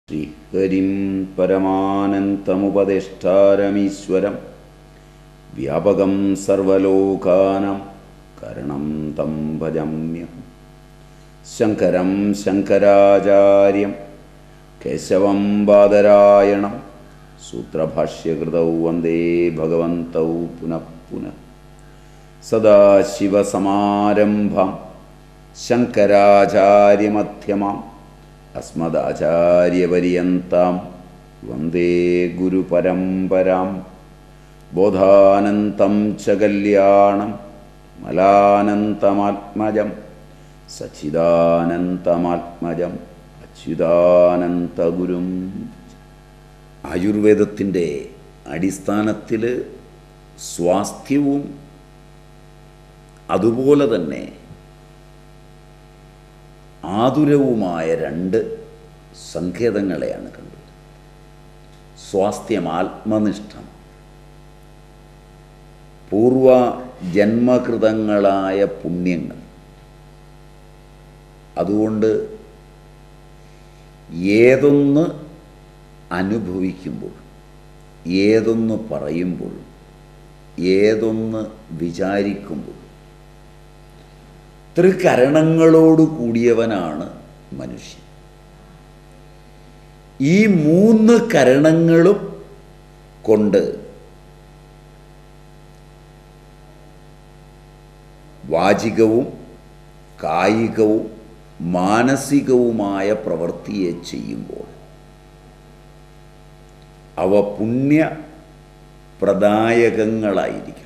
ശ്രീഹരിം പരമാനന്തമുപദേഷ്ടാരമീശ്വരം വ്യാപകം സർവലോകാനം കരണം തം ഭജമ്യഹം ശങ്കരം ശങ്കരാചാര്യം കേശവം ബാദരായണം സൂത്രഭാഷ്യകൃതൗ വന്ദേ ഭഗവന്തൗ പുനഃ പുനഃ സദാശിവസമാരംഭം ശങ്കരാചാര്യമധ്യമാം അസ്മദാചാര്യപര്യന്താം വന്ദേ ഗുരുപരമ്പരാം ബോധാനന്തം ച കല്യാണം മലാനന്തമാത്മജം സച്ചിദാനന്തമാത്മജം അച്യുതാനന്തഗുരും ആയുർവേദത്തിൻ്റെ അടിസ്ഥാനത്തിൽ സ്വാസ്ഥ്യവും അതുപോലെ തന്നെ ആതുരവുമായ രണ്ട് സങ്കേതങ്ങളെയാണ് കണ്ടത് സ്വാസ്ഥ്യം ആത്മനിഷ്ഠം പൂർവ ജന്മകൃതങ്ങളായ പുണ്യങ്ങൾ അതുകൊണ്ട് ഏതൊന്ന് അനുഭവിക്കുമ്പോൾ ഏതൊന്ന് പറയുമ്പോൾ ഏതൊന്ന് വിചാരിക്കുമ്പോൾ തൃക്കരണങ്ങളോട് കൂടിയവനാണ് മനുഷ്യൻ ഈ മൂന്ന് കരണങ്ങളും കൊണ്ട് വാചികവും കായികവും മാനസികവുമായ പ്രവൃത്തിയെ ചെയ്യുമ്പോൾ അവ പുണ്യ പ്രദായകങ്ങളായിരിക്കണം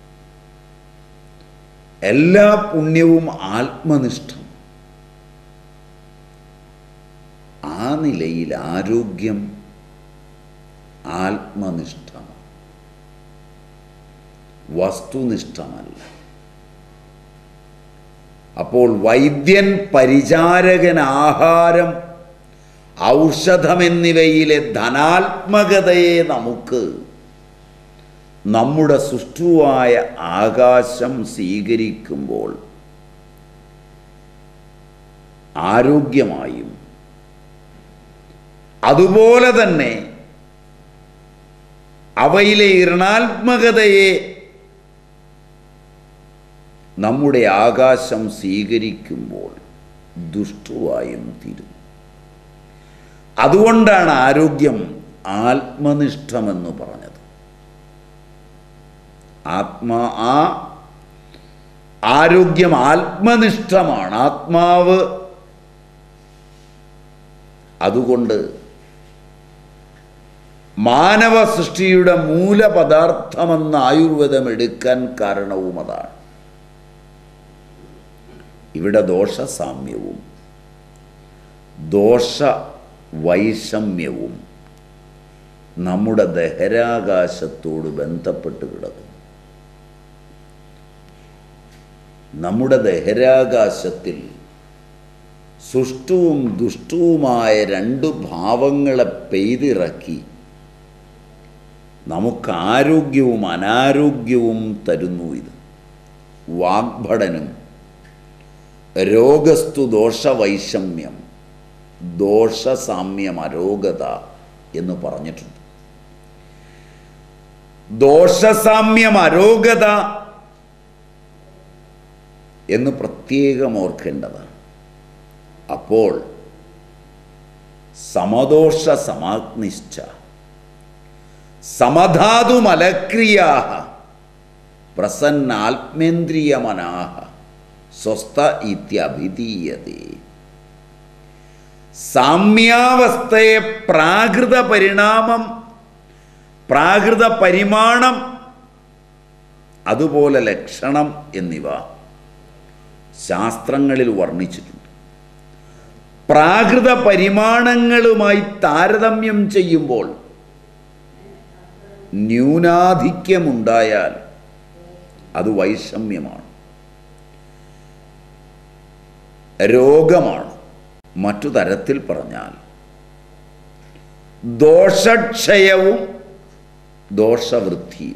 എല്ലാ പുണ്യവും ആത്മനിഷ്ഠം ആ നിലയിൽ ആരോഗ്യം ആത്മനിഷ്ഠമാണ് വസ്തുനിഷ്ഠമല്ല അപ്പോൾ വൈദ്യൻ പരിചാരകൻ ആഹാരം ഔഷധമെന്നിവയിലെ ധനാത്മകതയെ നമുക്ക് നമ്മുടെ സുഷ്ടുവായ ആകാശം സ്വീകരിക്കുമ്പോൾ ആരോഗ്യമായും അതുപോലെ തന്നെ അവയിലെ ഇരണാത്മകതയെ നമ്മുടെ ആകാശം സ്വീകരിക്കുമ്പോൾ ദുഷ്ടുവായും തീരുന്നു അതുകൊണ്ടാണ് ആരോഗ്യം ആത്മനിഷ്ഠമെന്ന് പറഞ്ഞത് ആത്മാ ആ ആരോഗ്യം ആത്മനിഷ്ഠമാണ് ആത്മാവ് അതുകൊണ്ട് മാനവ സൃഷ്ടിയുടെ മൂലപദാർത്ഥമെന്ന് ആയുർവേദം എടുക്കാൻ കാരണവും അതാണ് ഇവിടെ ദോഷസാമ്യവും ദോഷ വൈഷമ്യവും നമ്മുടെ ദഹരാകാശത്തോട് ബന്ധപ്പെട്ട് കിടക്കുന്നു നമ്മുടെ ദഹരാകാശത്തിൽ സുഷ്ടുവും ദുഷ്ടവുമായ രണ്ട് ഭാവങ്ങളെ പെയ്തിറക്കി നമുക്ക് ആരോഗ്യവും അനാരോഗ്യവും തരുന്നു ഇത് വാഗ്ഭടനും രോഗസ്തു ദോഷവൈഷമ്യം ദോഷസാമ്യം അരോഗത എന്ന് പറഞ്ഞിട്ടുണ്ട് ദോഷസാമ്യം അരോഗത എന്ന് പ്രത്യേകം ഓർക്കേണ്ടതാണ് അപ്പോൾ സമദോഷ സമാഗ്നിശ്ച സമധാതുമലക്രിയാ പ്രസന്നാത്മേന്ദ്രിയമനാഹ സ്വസ്ഥ ഇത്യഭിധീയതേ സാമ്യാവസ്ഥയെ പ്രാകൃത പരിണാമം പ്രാകൃത പരിമാണം അതുപോലെ ലക്ഷണം എന്നിവ ശാസ്ത്രങ്ങളിൽ വർണ്ണിച്ചിട്ടുണ്ട് പ്രാകൃത പരിമാണങ്ങളുമായി താരതമ്യം ചെയ്യുമ്പോൾ ന്യൂനാധിക്യമുണ്ടായാൽ അത് വൈഷമ്യമാണ് രോഗമാണ് മറ്റു തരത്തിൽ പറഞ്ഞാൽ ദോഷക്ഷയവും ദോഷവൃദ്ധിയും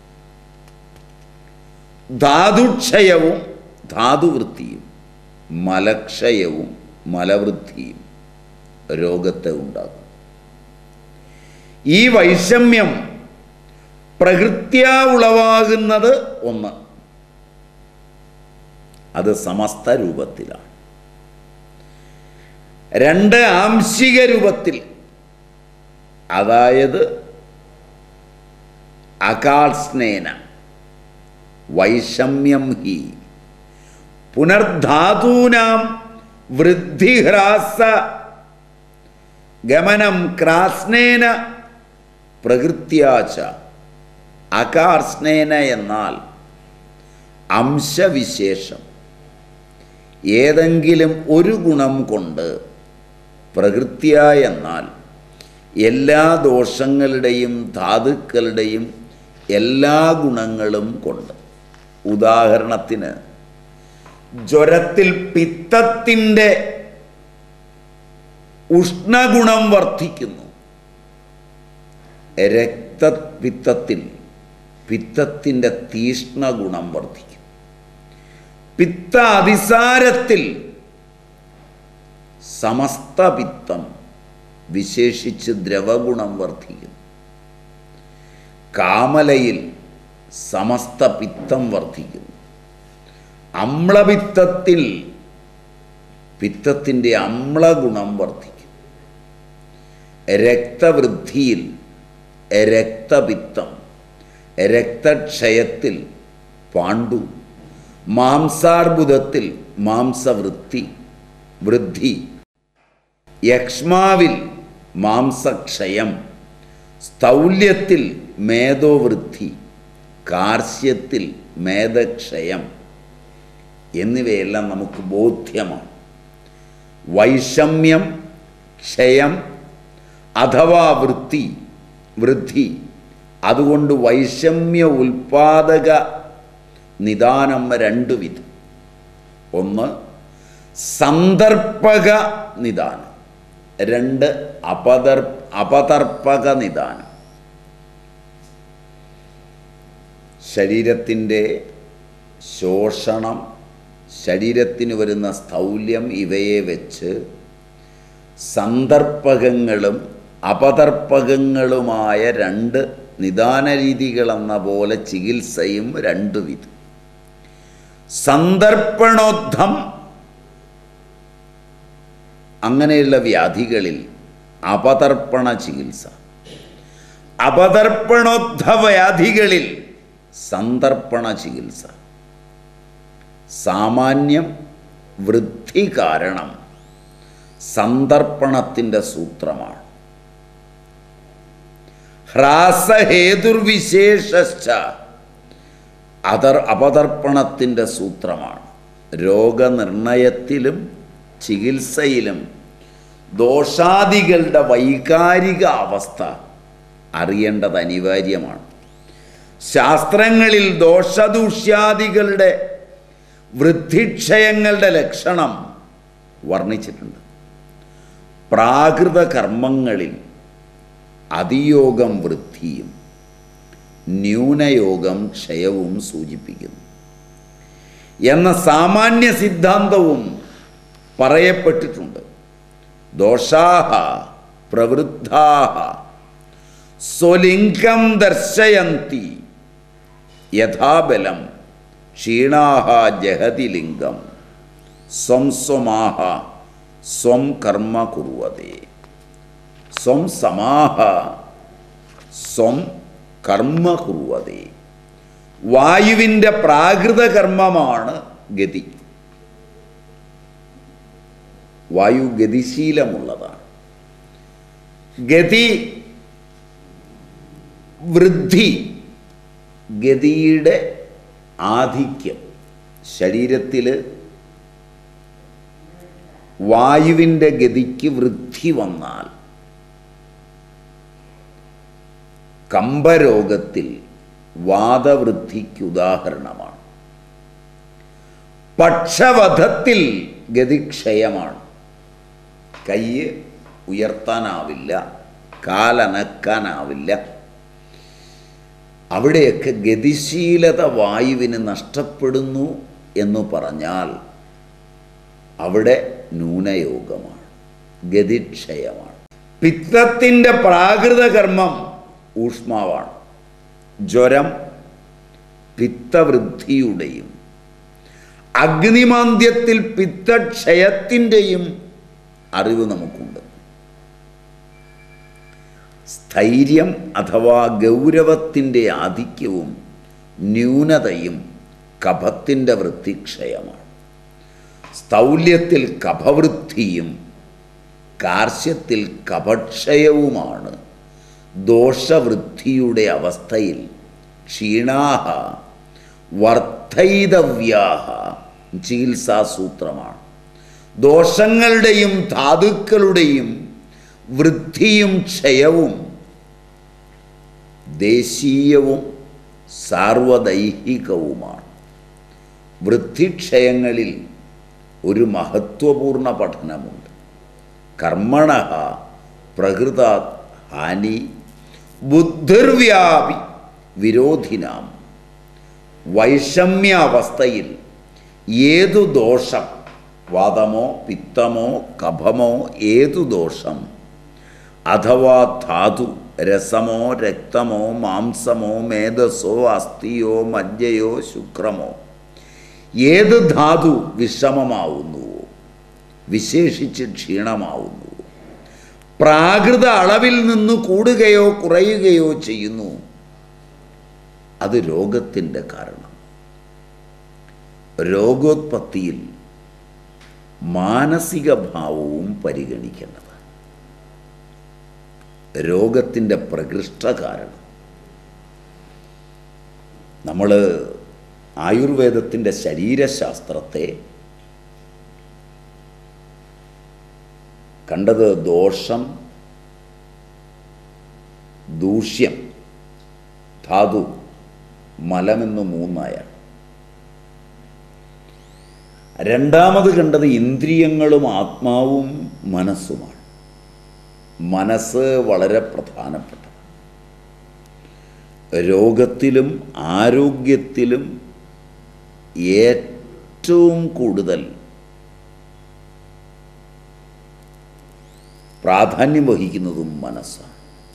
ധാതുക്ഷയവും ധാതുവൃത്തിയും മലക്ഷയവും മലവൃദ്ധിയും രോഗത്തെ ഉണ്ടാക്കും ഈ വൈഷമ്യം പ്രകൃത്യാ ഉളവാകുന്നത് ഒന്ന് അത് സമസ്ത രൂപത്തിലാണ് രണ്ട് ആംശിക രൂപത്തിൽ അതായത് അകാൽസ്നേന വൈഷമ്യം ഹി പുനർധാതൂനാം വൃദ്ധിഹ്രാസ ഗമനം ക്രാസ്നേന പ്രകൃത്യാച്ച അകാർസ്നേന എന്നാൽ അംശവിശേഷം ഏതെങ്കിലും ഒരു ഗുണം കൊണ്ട് പ്രകൃത്യ എന്നാൽ എല്ലാ ദോഷങ്ങളുടെയും ധാതുക്കളുടെയും എല്ലാ ഗുണങ്ങളും കൊണ്ട് ഉദാഹരണത്തിന് ജ്വരത്തിൽ പിത്തത്തിൻ്റെ ഉഷ്ണഗുണം വർദ്ധിക്കുന്നു രക്തപിത്തത്തിൽ പിത്തത്തിൻ്റെ തീഷ്ണ ഗുണം വർദ്ധിക്കും പിത്ത അതിസാരത്തിൽ സമസ്ത പിത്തം വിശേഷിച്ച് ദ്രവഗുണം വർദ്ധിക്കും കാമലയിൽ സമസ്ത പിത്തം വർദ്ധിക്കുന്നു അമ്ലപിത്തത്തിൽ പിത്തത്തിൻ്റെ അമ്ലഗുണം വർദ്ധിക്കും രക്തവൃദ്ധിയിൽ രക്തപിത്തം രക്തക്ഷയത്തിൽ പാണ്ഡു മാംസാർബുദത്തിൽ മാംസവൃത്തി വൃദ്ധി യക്ഷ്മാവിൽ മാംസക്ഷയം സ്ഥൗല്യത്തിൽ മേധോവൃദ്ധി കാർശ്യത്തിൽ മേധക്ഷയം എന്നിവയെല്ലാം നമുക്ക് ബോധ്യമാണ് വൈഷമ്യം ക്ഷയം അഥവാ വൃത്തി വൃദ്ധി അതുകൊണ്ട് വൈഷമ്യ ഉൽപാദക നിദാനം രണ്ടു വിധം ഒന്ന് സന്ദർപ്പക നിദാനം രണ്ട് അപതർ അപതർപ്പക നിദാനം ശരീരത്തിൻ്റെ ശോഷണം ശരീരത്തിന് വരുന്ന സ്ഥൗല്യം ഇവയെ വെച്ച് സന്ദർപ്പകങ്ങളും അപതർപ്പകങ്ങളുമായ രണ്ട് നിദാന രീതികളെന്ന പോലെ ചികിത്സയും രണ്ടു വിധം സന്ദർപ്പണോദ്ധം അങ്ങനെയുള്ള വ്യാധികളിൽ അപതർപ്പണ ചികിത്സ അപതർപ്പണോദ്ധ വ്യാധികളിൽ സന്ദർപ്പണ ചികിത്സ സാമാന്യം വൃദ്ധി കാരണം സന്ദർപ്പണത്തിൻ്റെ സൂത്രമാണ് ഹ്രാസഹേതുർവിശേഷ അതർ അപതർപ്പണത്തിൻ്റെ സൂത്രമാണ് രോഗനിർണയത്തിലും ചികിത്സയിലും ദോഷാദികളുടെ വൈകാരിക അവസ്ഥ അറിയേണ്ടത് അനിവാര്യമാണ് ശാസ്ത്രങ്ങളിൽ ദോഷദൂഷ്യാദികളുടെ വൃദ്ധിക്ഷയങ്ങളുടെ ലക്ഷണം വർണ്ണിച്ചിട്ടുണ്ട് പ്രാകൃത കർമ്മങ്ങളിൽ അതിയോഗം വൃദ്ധിയും ന്യൂനയോഗം ക്ഷയവും സൂചിപ്പിക്കുന്നു എന്ന സാമാന്യ സിദ്ധാന്തവും പറയപ്പെട്ടിട്ടുണ്ട് ദോഷാഹ പ്രവൃദ്ധാഹ സ്വലിംഗം ദർശയന്തി യഥാബലം ക്ഷീണാഹ ജഹതി ലിംഗം സ്വം സ്വമാഹ സ്വം കർമ്മ കുറുവതേ സ്വം സമാഹ സ്വം കർമ്മ കുറുവതേ വായുവിൻ്റെ പ്രാകൃത കർമ്മമാണ് ഗതി വായു ഗതിശീലമുള്ളതാണ് ഗതി വൃദ്ധി ഗതിയുടെ ആധിക്യം ശരീരത്തിൽ വായുവിൻ്റെ ഗതിക്ക് വൃദ്ധി വന്നാൽ കമ്പരോഗത്തിൽ വാദവൃദ്ധിക്ക് ഉദാഹരണമാണ് പക്ഷവധത്തിൽ ഗതിക്ഷയമാണ് കൈ ഉയർത്താനാവില്ല കാലനക്കാനാവില്ല അവിടെയൊക്കെ ഗതിശീലത വായുവിന് നഷ്ടപ്പെടുന്നു എന്ന് പറഞ്ഞാൽ അവിടെ ന്യൂനയോഗമാണ് ഗതിക്ഷയമാണ് പിത്തത്തിൻ്റെ പ്രാകൃത കർമ്മം ഊഷ്മാവാണ് ജ്വരം പിത്തവൃദ്ധിയുടെയും അഗ്നിമാന്ദ്യത്തിൽ പിത്തക്ഷയത്തിൻ്റെയും അറിവ് നമുക്കുണ്ട് സ്ഥൈര്യം അഥവാ ഗൗരവത്തിൻ്റെ ആധിക്യവും ന്യൂനതയും കഫത്തിൻ്റെ വൃത്തിക്ഷയമാണ് സ്ഥൗല്യത്തിൽ കഫവൃദ്ധിയും കാർശ്യത്തിൽ കഫക്ഷയവുമാണ് ദോഷവൃദ്ധിയുടെ അവസ്ഥയിൽ ക്ഷീണാഹ വർദ്ധയിതവ്യാഹ ചികിത്സാസൂത്രമാണ് ദോഷങ്ങളുടെയും ധാതുക്കളുടെയും വൃദ്ധിയും ക്ഷയവും ദേശീയവും സാർവദൈഹികവുമാണ് വൃദ്ധിക്ഷയങ്ങളിൽ ഒരു മഹത്വപൂർണ്ണ പഠനമുണ്ട് കർമ്മണ പ്രകൃത ഹാനി ബുദ്ധിർവ്യാപി വിരോധിനാം വൈഷമ്യാവസ്ഥയിൽ ഏതു ദോഷം വാദമോ പിത്തമോ കഫമോ ഏതു ദോഷം അഥവാ ധാതു രസമോ രക്തമോ മാംസമോ മേധസ്സോ അസ്ഥിയോ മജ്ജയോ ശുക്രമോ ഏത് ധാതു വിഷമമാവുന്നുവോ വിശേഷിച്ച് ക്ഷീണമാവുന്നുവോ പ്രാകൃത അളവിൽ നിന്ന് കൂടുകയോ കുറയുകയോ ചെയ്യുന്നു അത് രോഗത്തിൻ്റെ കാരണം രോഗോത്പത്തിയിൽ മാനസിക ഭാവവും പരിഗണിക്കേണ്ടതാണ് രോഗത്തിൻ്റെ പ്രകൃഷ്ട കാരണം നമ്മൾ ആയുർവേദത്തിൻ്റെ ശരീരശാസ്ത്രത്തെ കണ്ടത് ദോഷം ദൂഷ്യം ധാതു മലമെന്ന് മൂന്നായാണ് രണ്ടാമത് കണ്ടത് ഇന്ദ്രിയങ്ങളും ആത്മാവും മനസ്സുമാണ് മനസ്സ് വളരെ പ്രധാനപ്പെട്ടത് രോഗത്തിലും ആരോഗ്യത്തിലും ഏറ്റവും കൂടുതൽ പ്രാധാന്യം വഹിക്കുന്നതും മനസ്സാണ്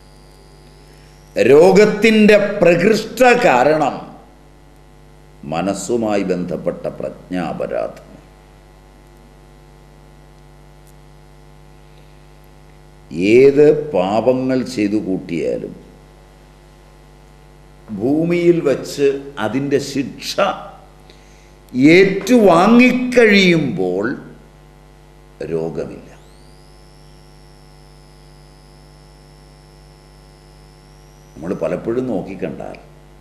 രോഗത്തിൻ്റെ പ്രകൃഷ്ട കാരണം മനസ്സുമായി ബന്ധപ്പെട്ട പ്രജ്ഞാപരാധം ഏത് പാപങ്ങൾ ചെയ്തു കൂട്ടിയാലും ഭൂമിയിൽ വച്ച് അതിൻ്റെ ശിക്ഷ ഏറ്റുവാങ്ങിക്കഴിയുമ്പോൾ രോഗമില്ല നമ്മൾ പലപ്പോഴും നോക്കിക്കണ്ടാൽ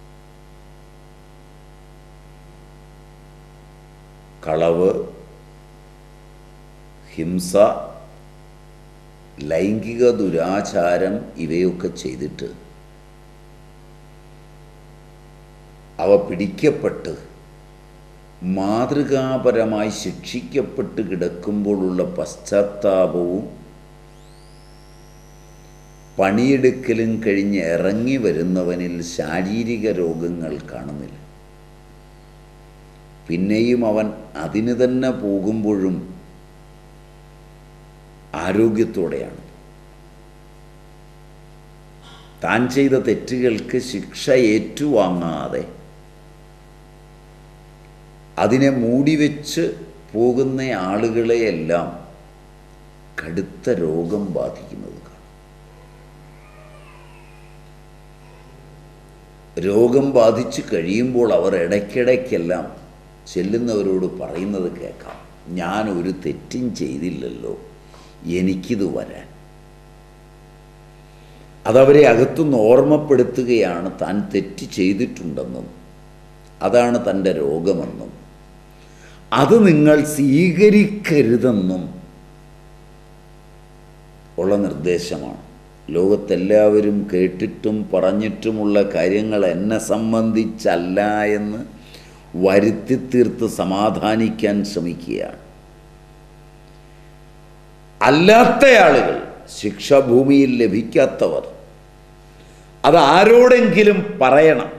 കളവ് ഹിംസ ലൈംഗിക ദുരാചാരം ഇവയൊക്കെ ചെയ്തിട്ട് അവ പിടിക്കപ്പെട്ട് മാതൃകാപരമായി ശിക്ഷിക്കപ്പെട്ട് കിടക്കുമ്പോഴുള്ള പശ്ചാത്താപവും പണിയെടുക്കലും കഴിഞ്ഞ് ഇറങ്ങി വരുന്നവനിൽ ശാരീരിക രോഗങ്ങൾ കാണുന്നില്ല പിന്നെയും അവൻ അതിന് തന്നെ പോകുമ്പോഴും ആരോഗ്യത്തോടെയാണ് താൻ ചെയ്ത തെറ്റുകൾക്ക് ശിക്ഷ ഏറ്റുവാങ്ങാതെ അതിനെ മൂടിവെച്ച് പോകുന്ന ആളുകളെയെല്ലാം കടുത്ത രോഗം ബാധിക്കുന്നത് കാണാം രോഗം ബാധിച്ച് കഴിയുമ്പോൾ അവർ ഇടയ്ക്കിടയ്ക്കെല്ലാം ചെല്ലുന്നവരോട് പറയുന്നത് കേൾക്കാം ഞാൻ ഒരു തെറ്റും ചെയ്തില്ലല്ലോ എനിക്കിത് വരാൻ അതവരെ അകത്തുനിന്ന് ഓർമ്മപ്പെടുത്തുകയാണ് താൻ തെറ്റ് ചെയ്തിട്ടുണ്ടെന്നും അതാണ് തൻ്റെ രോഗമെന്നും അത് നിങ്ങൾ സ്വീകരിക്കരുതെന്നും ഉള്ള നിർദ്ദേശമാണ് ലോകത്തെല്ലാവരും കേട്ടിട്ടും പറഞ്ഞിട്ടുമുള്ള കാര്യങ്ങൾ എന്നെ സംബന്ധിച്ചല്ല എന്ന് വരുത്തി തീർത്ത് സമാധാനിക്കാൻ ശ്രമിക്കുകയാണ് അല്ലാത്ത ആളുകൾ ശിക്ഷാഭൂമിയിൽ ലഭിക്കാത്തവർ അത് ആരോടെങ്കിലും പറയണം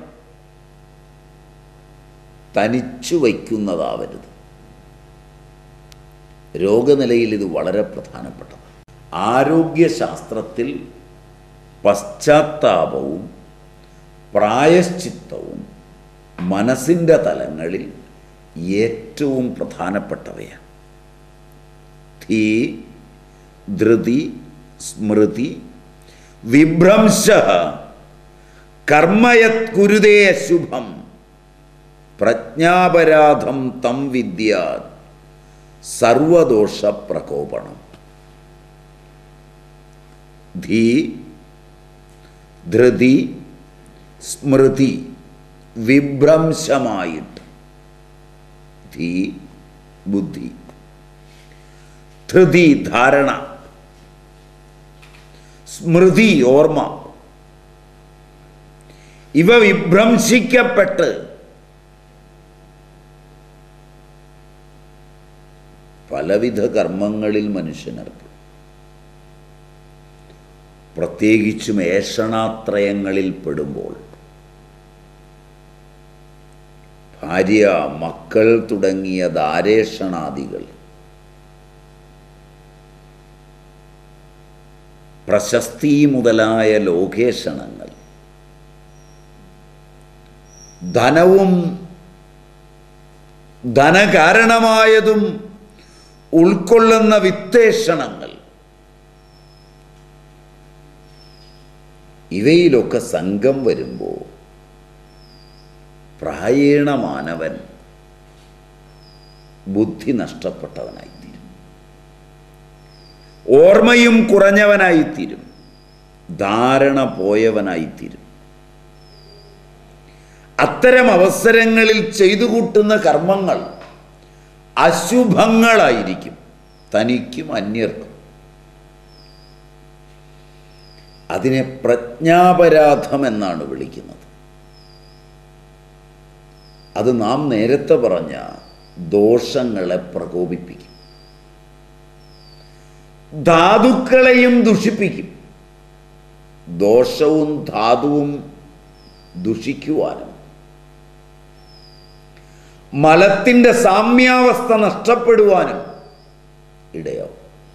തനിച്ചു വയ്ക്കുന്നതാവരുത് രോഗനിലയിൽ ഇത് വളരെ പ്രധാനപ്പെട്ടതാണ് ആരോഗ്യശാസ്ത്രത്തിൽ പശ്ചാത്താപവും പ്രായശ്ചിത്തവും മനസ്സിൻ്റെ തലങ്ങളിൽ ഏറ്റവും പ്രധാനപ്പെട്ടവയാണ് ധീ ധൃതി സ്മൃതി വിഭ്രംശ കർമ്മയത് കുരുതേ അശുഭം പ്രജ്ഞാപരാധം തം വിദ്യാത് സർവദോഷ പ്രകോപണം ധീ ധൃതി സ്മൃതി വിഭ്രംശമായിട്ട് ധീ ബുദ്ധി ധൃതി ധാരണ സ്മൃതി ഓർമ്മ ഇവ വിഭ്രംശിക്കപ്പെട്ട് പലവിധ കർമ്മങ്ങളിൽ മനുഷ്യനേർപ്പെടും പ്രത്യേകിച്ചും ഏഷണാത്രയങ്ങളിൽ പെടുമ്പോൾ ഭാര്യ മക്കൾ തുടങ്ങിയ ദാരേഷണാദികൾ പ്രശസ്തി മുതലായ ലോകേഷണങ്ങൾ ധനവും ധനകാരണമായതും ഉൾക്കൊള്ളുന്ന വിത്തേഷണങ്ങൾ ഇവയിലൊക്കെ സംഘം വരുമ്പോൾ പ്രായേണ മാനവൻ ബുദ്ധി നഷ്ടപ്പെട്ടവനായിത്തീരും ഓർമ്മയും കുറഞ്ഞവനായിത്തീരും ധാരണ പോയവനായിത്തീരും അത്തരം അവസരങ്ങളിൽ ചെയ്തു കൂട്ടുന്ന കർമ്മങ്ങൾ അശുഭങ്ങളായിരിക്കും തനിക്കും അന്യർക്കും അതിനെ പ്രജ്ഞാപരാധം എന്നാണ് വിളിക്കുന്നത് അത് നാം നേരത്തെ പറഞ്ഞ ദോഷങ്ങളെ പ്രകോപിപ്പിക്കും ധാതുക്കളെയും ദുഷിപ്പിക്കും ദോഷവും ധാതുവും ദുഷിക്കുവാനും മലത്തിൻ്റെ സാമ്യാവസ്ഥ നഷ്ടപ്പെടുവാനും ഇടയാവും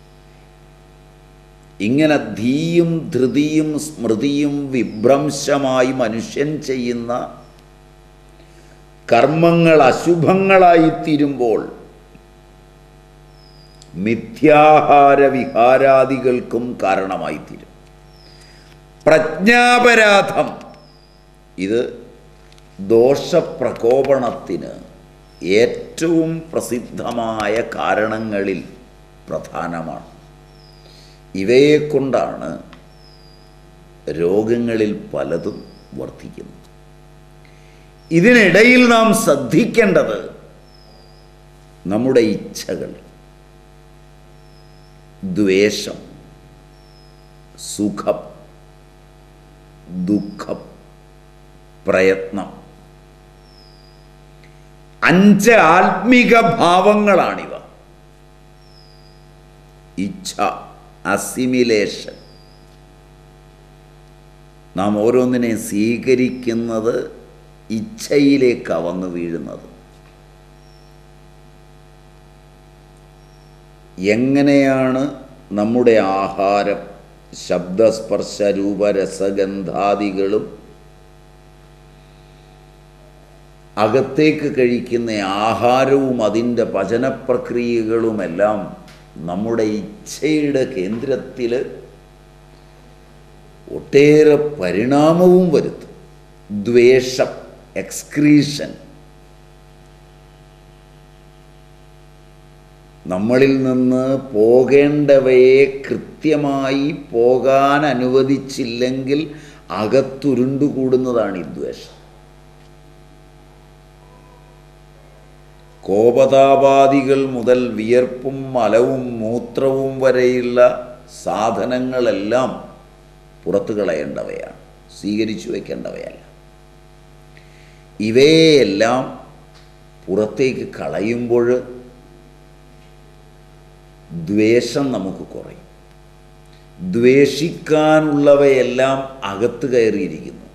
ഇങ്ങനെ ധീയും ധൃതിയും സ്മൃതിയും വിഭ്രംശമായി മനുഷ്യൻ ചെയ്യുന്ന കർമ്മങ്ങൾ അശുഭങ്ങളായിത്തീരുമ്പോൾ മിഥ്യാഹാര വിഹാരാദികൾക്കും കാരണമായിത്തീരും പ്രജ്ഞാപരാധം ഇത് ദോഷപ്രകോപണത്തിന് ഏറ്റവും പ്രസിദ്ധമായ കാരണങ്ങളിൽ പ്രധാനമാണ് ഇവയെക്കൊണ്ടാണ് രോഗങ്ങളിൽ പലതും വർദ്ധിക്കുന്നത് ഇതിനിടയിൽ നാം ശ്രദ്ധിക്കേണ്ടത് നമ്മുടെ ഇച്ഛകൾ ദ്വേഷം സുഖം ദുഃഖം പ്രയത്നം അഞ്ച് ആത്മിക ഭാവങ്ങളാണിവ ഇച്ഛ അസിമിലേഷൻ നാം ഓരോന്നിനെ സ്വീകരിക്കുന്നത് ഇച്ഛയിലേക്കാണ് വന്നു വീഴുന്നത് എങ്ങനെയാണ് നമ്മുടെ ആഹാരം ശബ്ദസ്പർശ രൂപരസഗന്ധാദികളും അകത്തേക്ക് കഴിക്കുന്ന ആഹാരവും അതിൻ്റെ പചനപ്രക്രിയകളുമെല്ലാം നമ്മുടെ ഇച്ഛയുടെ കേന്ദ്രത്തിൽ ഒട്ടേറെ പരിണാമവും വരുത്തും ദ്വേഷം എക്സ്ക്രീഷൻ നമ്മളിൽ നിന്ന് പോകേണ്ടവയെ കൃത്യമായി പോകാൻ അനുവദിച്ചില്ലെങ്കിൽ അകത്തുരുണ്ടുകൂടുന്നതാണ് ഈ ദ്വേഷം കോപതാപാദികൾ മുതൽ വിയർപ്പും മലവും മൂത്രവും വരെയുള്ള സാധനങ്ങളെല്ലാം പുറത്തു കളയേണ്ടവയാണ് സ്വീകരിച്ചു വയ്ക്കേണ്ടവയല്ല ഇവയെല്ലാം പുറത്തേക്ക് കളയുമ്പോൾ ദ്വേഷം നമുക്ക് കുറയും ദ്വേഷിക്കാനുള്ളവയെല്ലാം അകത്ത് കയറിയിരിക്കുന്നു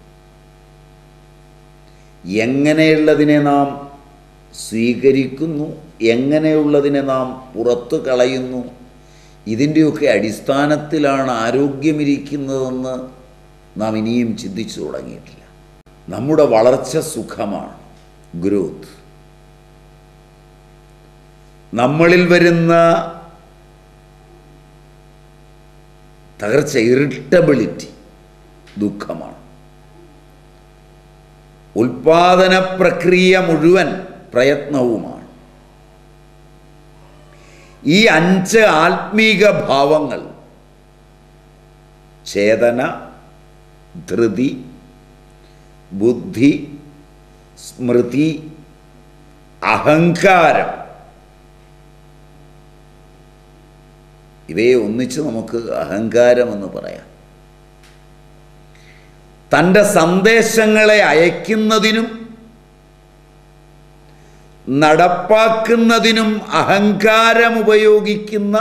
എങ്ങനെയുള്ളതിനെ നാം സ്വീകരിക്കുന്നു എങ്ങനെയുള്ളതിനെ നാം പുറത്തു കളയുന്നു ഇതിൻ്റെയൊക്കെ അടിസ്ഥാനത്തിലാണ് ആരോഗ്യമിരിക്കുന്നതെന്ന് നാം ഇനിയും ചിന്തിച്ചു തുടങ്ങിയിട്ടില്ല നമ്മുടെ വളർച്ച സുഖമാണ് ഗ്രോത്ത് നമ്മളിൽ വരുന്ന തകർച്ച ഇറിറ്റബിലിറ്റി ദുഃഖമാണ് ഉൽപാദന പ്രക്രിയ മുഴുവൻ പ്രയത്നവുമാണ് ഈ അഞ്ച് ആത്മീക ഭാവങ്ങൾ ചേതന ധൃതി ബുദ്ധി സ്മൃതി അഹങ്കാരം ഇവയെ ഒന്നിച്ച് നമുക്ക് അഹങ്കാരമെന്ന് പറയാം തൻ്റെ സന്ദേശങ്ങളെ അയക്കുന്നതിനും നടപ്പാക്കുന്നതിനും അഹങ്കാരം ഉപയോഗിക്കുന്ന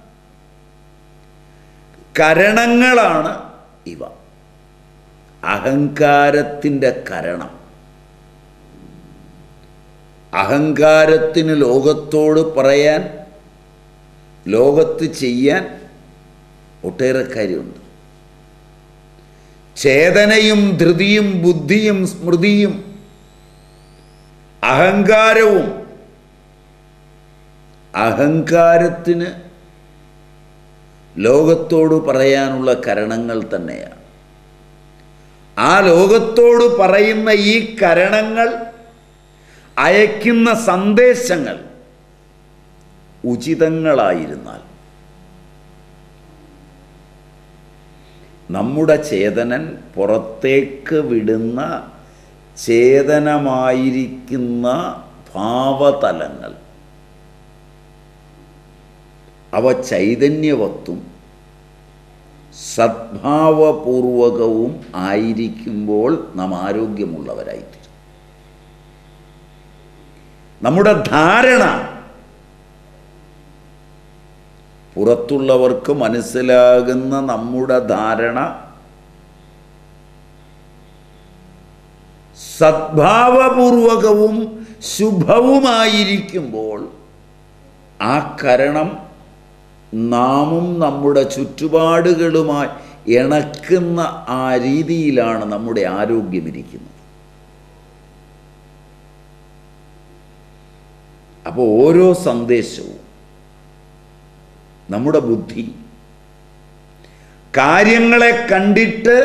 കരണങ്ങളാണ് ഇവ അഹങ്കാരത്തിൻ്റെ കരണം അഹങ്കാരത്തിന് ലോകത്തോട് പറയാൻ ലോകത്ത് ചെയ്യാൻ ഒട്ടേറെ കാര്യമുണ്ട് ചേതനയും ധൃതിയും ബുദ്ധിയും സ്മൃതിയും അഹങ്കാരവും അഹങ്കാരത്തിന് ലോകത്തോട് പറയാനുള്ള കരണങ്ങൾ തന്നെയാണ് ആ ലോകത്തോട് പറയുന്ന ഈ കരണങ്ങൾ അയക്കുന്ന സന്ദേശങ്ങൾ ഉചിതങ്ങളായിരുന്നാൽ നമ്മുടെ ചേതനൻ പുറത്തേക്ക് വിടുന്ന ചേതനമായിരിക്കുന്ന ഭാവതലങ്ങൾ അവ ചൈതന്യവത്തും സദ്ഭാവപൂർവകവും ആയിരിക്കുമ്പോൾ നാം ആരോഗ്യമുള്ളവരായിത്തീരും നമ്മുടെ ധാരണ പുറത്തുള്ളവർക്ക് മനസ്സിലാകുന്ന നമ്മുടെ ധാരണ സദ്ഭാവപൂർവകവും ശുഭവുമായിരിക്കുമ്പോൾ ആ കരണം നാമും നമ്മുടെ ചുറ്റുപാടുകളുമായി ഇണക്കുന്ന ആ രീതിയിലാണ് നമ്മുടെ ആരോഗ്യമിരിക്കുന്നത് അപ്പോൾ ഓരോ സന്ദേശവും നമ്മുടെ ബുദ്ധി കാര്യങ്ങളെ കണ്ടിട്ട്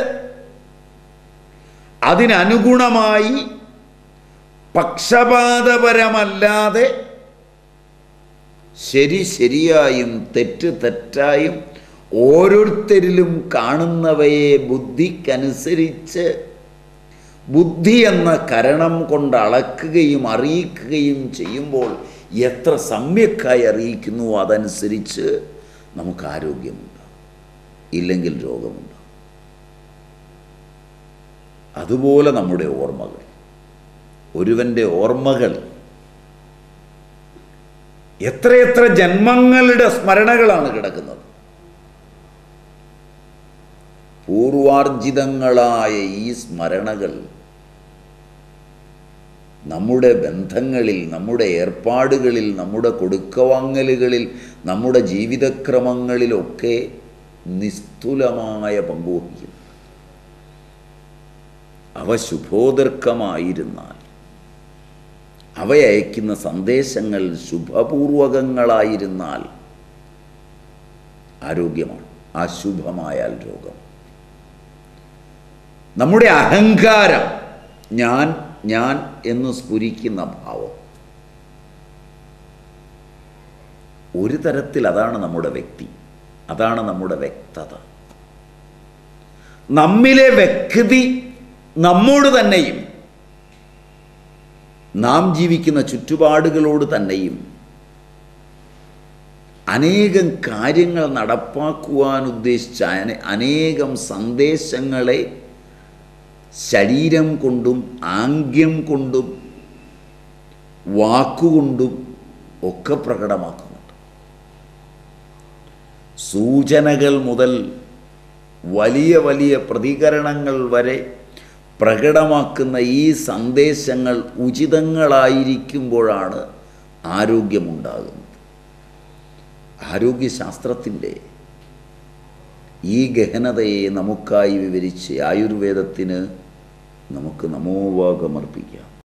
അതിനനുഗുണമായി പക്ഷപാതപരമല്ലാതെ ശരി ശരിയായും തെറ്റ് തെറ്റായും ഓരോരുത്തരിലും കാണുന്നവയെ ബുദ്ധിക്കനുസരിച്ച് ബുദ്ധി എന്ന കരണം കൊണ്ട് അളക്കുകയും അറിയിക്കുകയും ചെയ്യുമ്പോൾ എത്ര സമ്യക്കായി അറിയിക്കുന്നു അതനുസരിച്ച് നമുക്ക് ആരോഗ്യമുണ്ട് ഇല്ലെങ്കിൽ രോഗമുണ്ട് അതുപോലെ നമ്മുടെ ഓർമ്മകൾ ഒരുവൻ്റെ ഓർമ്മകൾ എത്രയെത്ര ജന്മങ്ങളുടെ സ്മരണകളാണ് കിടക്കുന്നത് പൂർവാർജിതങ്ങളായ ഈ സ്മരണകൾ നമ്മുടെ ബന്ധങ്ങളിൽ നമ്മുടെ ഏർപ്പാടുകളിൽ നമ്മുടെ കൊടുക്കവാങ്ങലുകളിൽ നമ്മുടെ ജീവിതക്രമങ്ങളിലൊക്കെ നിസ്തുലമായ പങ്കുവഹിക്കുന്നു അവ ശുഭോദർക്കമായിരുന്നാൽ അവയയക്കുന്ന സന്ദേശങ്ങൾ ശുഭപൂർവകങ്ങളായിരുന്നാൽ ആരോഗ്യമാണ് അശുഭമായാൽ രോഗം നമ്മുടെ അഹങ്കാരം ഞാൻ ഞാൻ എന്ന് സ്ഫുരിക്കുന്ന ഭാവം ഒരു തരത്തിൽ അതാണ് നമ്മുടെ വ്യക്തി അതാണ് നമ്മുടെ വ്യക്തത നമ്മിലെ വ്യക്തി നമ്മോട് തന്നെയും നാം ജീവിക്കുന്ന ചുറ്റുപാടുകളോട് തന്നെയും അനേകം കാര്യങ്ങൾ നടപ്പാക്കുവാൻ ഉദ്ദേശിച്ച അനെ- അനേകം സന്ദേശങ്ങളെ ശരീരം കൊണ്ടും ആംഗ്യം കൊണ്ടും വാക്കുകൊണ്ടും ഒക്കെ പ്രകടമാക്കുന്നുണ്ട് സൂചനകൾ മുതൽ വലിയ വലിയ പ്രതികരണങ്ങൾ വരെ പ്രകടമാക്കുന്ന ഈ സന്ദേശങ്ങൾ ഉചിതങ്ങളായിരിക്കുമ്പോഴാണ് ആരോഗ്യമുണ്ടാകുന്നത് ആരോഗ്യശാസ്ത്രത്തിൻ്റെ ഈ ഗഹനതയെ നമുക്കായി വിവരിച്ച് ആയുർവേദത്തിന് നമുക്ക് നമോവാകമർപ്പിക്കാം